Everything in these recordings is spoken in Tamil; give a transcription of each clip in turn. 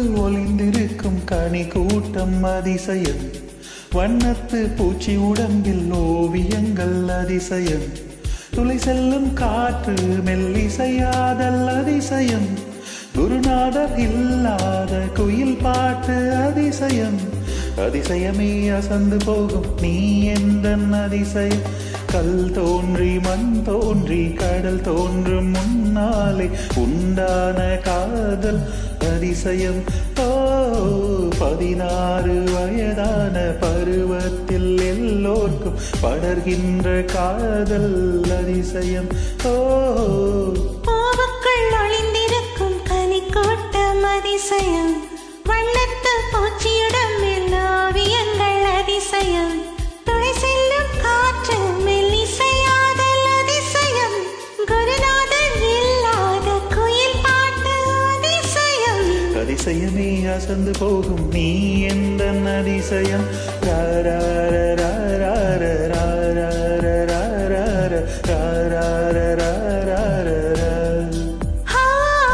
ஒளிந்திருக்கும் கனி கூட்டம் அதிசயம் வண்ணத்து பூச்சி உடம்பில் ஓவியங்கள் அதிசயம் துளை செல்லும் காற்று மெல்லிசையாதல் அதிசயம் குருநாதர் இல்லாத குயில் பாட்டு அதிசயம் அதிசயமே அசந்து போகும் நீ எந்த அதிசயம் கல் தோன்றி மண் தோன்றி கடல் தோன்றும் முன்னாலே உண்டான காதல் அதிசயம் ஓ பதினாறு வயதான பருவத்தில் எல்லோர்க்கும் படர்கின்ற காதல் அதிசயம் ஓ பூவுக்குள் ஒளிந்திருக்கும் கனிக்கூட்டம் அதிசயம் வண்ணத்து பூச்சியுடன் ஓவியங்கள் அதிசயம் துளை செல்லும் காற்று மெல்லிசையாதல் அதிசயம் குருநாதர் இல்லாத குயில் பாட்டு அதிசயம் அதிசயமே அசந்து போகும் நீ எந்த அதிசயம் ரா, ரா, ரா, ரா, ரா, ரா, ரா, ரா, ரா, ரா, ரா, ரா, ரா, ரா, ரா, ரா, ரா, ரா. ஆ,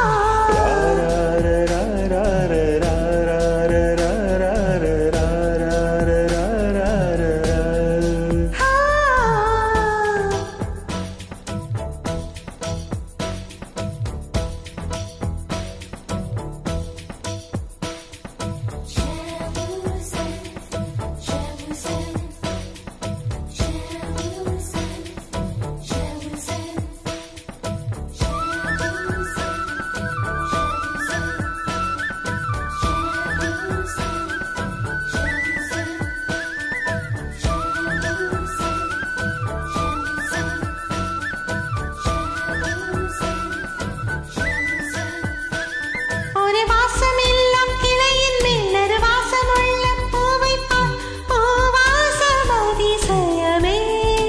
ஆ. ஒரு வாசம் எல்லாம் கிளையின் மேல் ஒரு வாசம் உள்ள பூவை பார் பூவாசம் அதிசயமே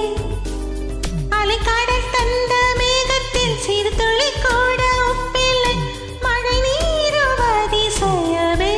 அலைக்கடல் தந்த மேகத்தில் சிறு துளி கூட ஒப்பில்லை மழை நீரும் அதிசயமே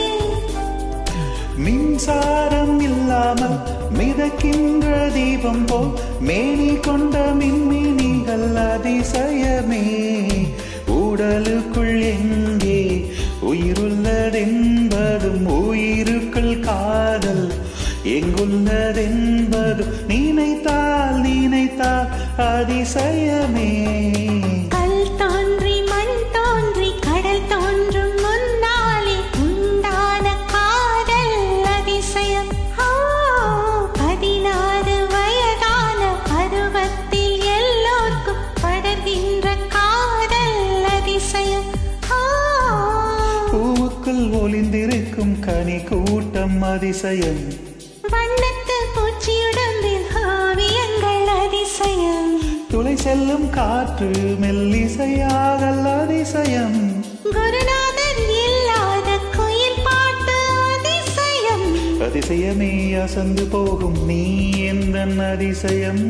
மின்சாரம் இல்லாமல் மிதக்கின்ற தீபம் போல் மேனி கொண்ட மின்மினிகள் அதிசயமே உடலுக்குள் எங்கே உயிருள்ளதென்பதும் உயிருக்குள் காதல் எங்குள்ளதென்பதும் நினைத்தால் நினைத்தால் அதிசயமே கல் தோன்றி மண் தோன்றி கடல் தோன்றும் முன்னாலே உண்டான காதல் அதிசயம் ஓ பதினாறு வயதான பருவத்தில் எல்லோர்க்கும் படர்கின்ற காதல் அதிசயம் ஓ பூவுக்குள் ஒளிந்திருக்கும் கனி கூட்டம் அதிசயம் வண்ணத்து பூச்சியுடம்பில் ஓவியங்கள் அதிசயம் துளை செல்லும் காற்று மெல்லிசையாதல் அதிசயம் குருநாதர் இல்லாத குயில் பாட்டு அதிசயம் அதிசயமே அசந்து போகும் நீ எந்த அதிசயம்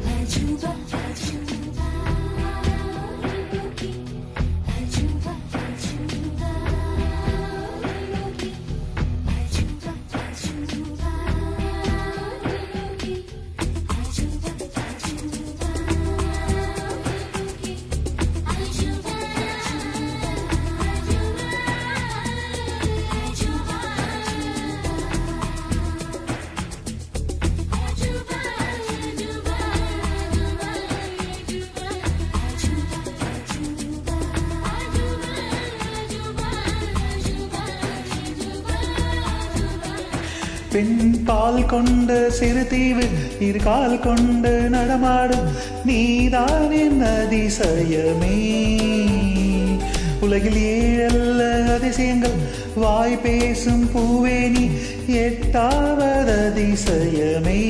பெண் பால் கொண்ட சிறு தீவு இரு கால் கொண்டு நடமாடும் நீதான் என் அதிசயமே உலகில் ஏழல்ல அதிசயங்கள் வாய் பேசும் பூவேணி எட்டாவது அதிசயமே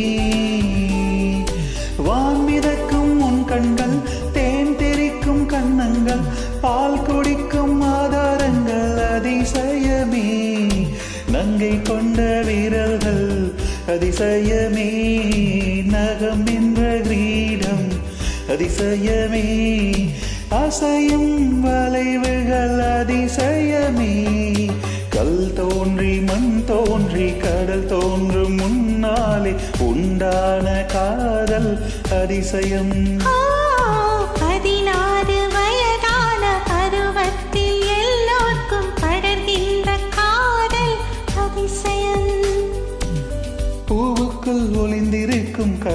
வான் மிதக்கும் உன் கண்கள் தேன் தெறிக்கும் கண்ணங்கள் பால் குடிக்கும் ஆதாரங்கள் அதிசயமே நங்கை கொண்ட வீரர்கள் அதிசயமே நகம் என்ற கிரீடம் அதிசயமே அசையும் வளைவுகள் அதிசயமே கல் தோன்றி மண் தோன்றி கடல் தோன்றும் முன்னாலே உண்டான காதல் அதிசயம் ஓ பதினாறு வயதான பருவத்தில் எல்லோர்க்கும் படர்கின்ற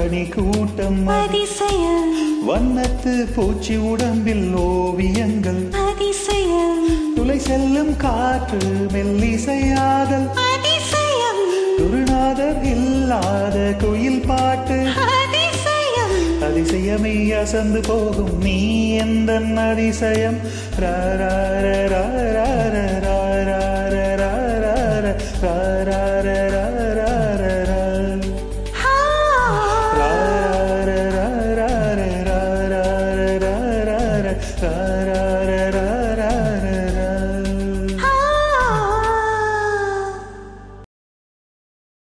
பனி கூட்டம் அதிசயம் வண்ணத்து பூச்சி உடம்பில் ஓவியங்கள் அதிசயம் துளை செல்லும் காற்று மெல்லிசையாதல் அதிசயம் குருநாதர் இல்லாத குயில் பாட்டு அதிசயம் அதிசயமே அசந்து போகும் நீ எந்த அதிசயம் ரா, ரா, ரா, ரா, ரா, ரா, ரா, ரா, ரா, ரா, ரா, ரா, ரா, ரா, ரா, ரா, ரா, ரா. ஆ, ரா, ரா, ரா, ரா, ரா, ரா, ரா, ரா, ரா, ரா, ரா, ரா,